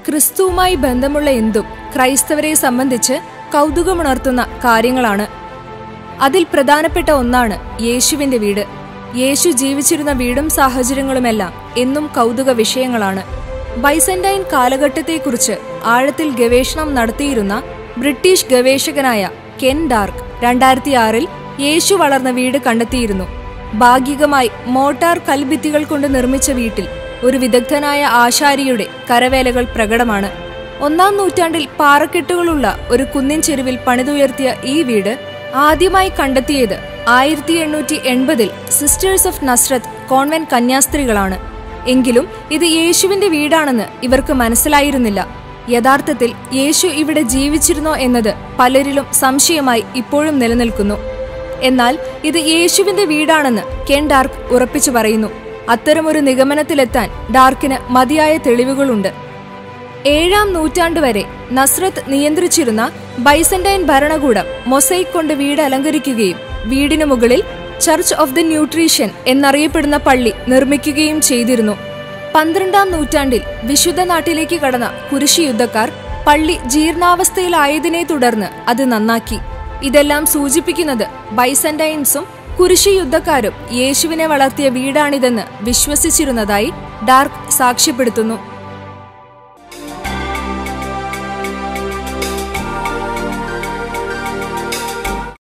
ക്രിസ്തുവുമായി ബന്ധമുള്ള എന്തും ക്രൈസ്തവരെ സംബന്ധിച്ച് കൗതുകമുണർത്തുന്ന കാര്യങ്ങളാണ് അതിൽ പ്രധാനപ്പെട്ട ഒന്നാണ് യേശുവിന്റെ വീട് യേശു ജീവിച്ചിരുന്ന വീടും സാഹചര്യങ്ങളുമെല്ലാം എന്നും കൗതുക വിഷയങ്ങളാണ് ബൈസന്റൈൻ കാലഘട്ടത്തെക്കുറിച്ച് ആഴത്തിൽ ഗവേഷണം നടത്തിയിരുന്ന ബ്രിട്ടീഷ് ഗവേഷകനായ കെൻ ഡാർക്ക് രണ്ടായിരത്തി ആറിൽ യേശു വളർന്ന വീട് കണ്ടെത്തിയിരുന്നു ഭാഗികമായി മോട്ടാർ കൽഭിത്തികൾ കൊണ്ട് നിർമ്മിച്ച വീട്ടിൽ ഒരു വിദഗ്ധനായ ആശാരിയുടെ കരവേലകൾ പ്രകടമാണ് ഒന്നാം നൂറ്റാണ്ടിൽ പാറക്കെട്ടുകളുള്ള ഒരു കുന്നിൻ ചെരുവിൽ പണിതുയർത്തിയ ഈ വീട് ആദ്യമായി കണ്ടെത്തിയത് ആയിരത്തി എണ്ണൂറ്റി എൺപതിൽ സിസ്റ്റേഴ്സ് ഓഫ് നസ്രത്ത് കോൺവെന്റ് കന്യാസ്ത്രീകളാണ് എങ്കിലും ഇത് യേശുവിന്റെ വീടാണെന്ന് ഇവർക്ക് മനസ്സിലായിരുന്നില്ല യഥാർത്ഥത്തിൽ യേശു ഇവിടെ ജീവിച്ചിരുന്നോ എന്നത് പലരിലും സംശയമായി ഇപ്പോഴും നിലനിൽക്കുന്നു എന്നാൽ ഇത് യേശുവിന്റെ വീടാണെന്ന് കെൻ ഡാർക്ക് ഉറപ്പിച്ചു പറയുന്നു അത്തരമൊരു നിഗമനത്തിലെത്താൻ ഡാർക്കിന് മതിയായ തെളിവുകളുണ്ട് ഏഴാം നൂറ്റാണ്ട് വരെ നസ്രത്ത് നിയന്ത്രിച്ചിരുന്ന ബൈസന്റൈൻ ഭരണകൂടം മൊസൈക് കൊണ്ട് വീട് അലങ്കരിക്കുകയും വീടിനു മുകളിൽ ചർച്ച് ഓഫ് ദി ന്യൂട്രീഷ്യൻ എന്നറിയപ്പെടുന്ന പള്ളി നിർമ്മിക്കുകയും ചെയ്തിരുന്നു പന്ത്രണ്ടാം നൂറ്റാണ്ടിൽ വിശുദ്ധ നാട്ടിലേക്ക് കടന്ന കുരിശി യുദ്ധക്കാർ പള്ളി ജീർണാവസ്ഥയിലായതിനെ തുടർന്ന് അത് നന്നാക്കി ഇതെല്ലാം സൂചിപ്പിക്കുന്നത് ബൈസന്റൈൻസും കുരിശി യുദ്ധക്കാരും യേശുവിനെ വളർത്തിയ വീടാണിതെന്ന് വിശ്വസിച്ചിരുന്നതായി ഡാർക്ക് സാക്ഷ്യപ്പെടുത്തുന്നു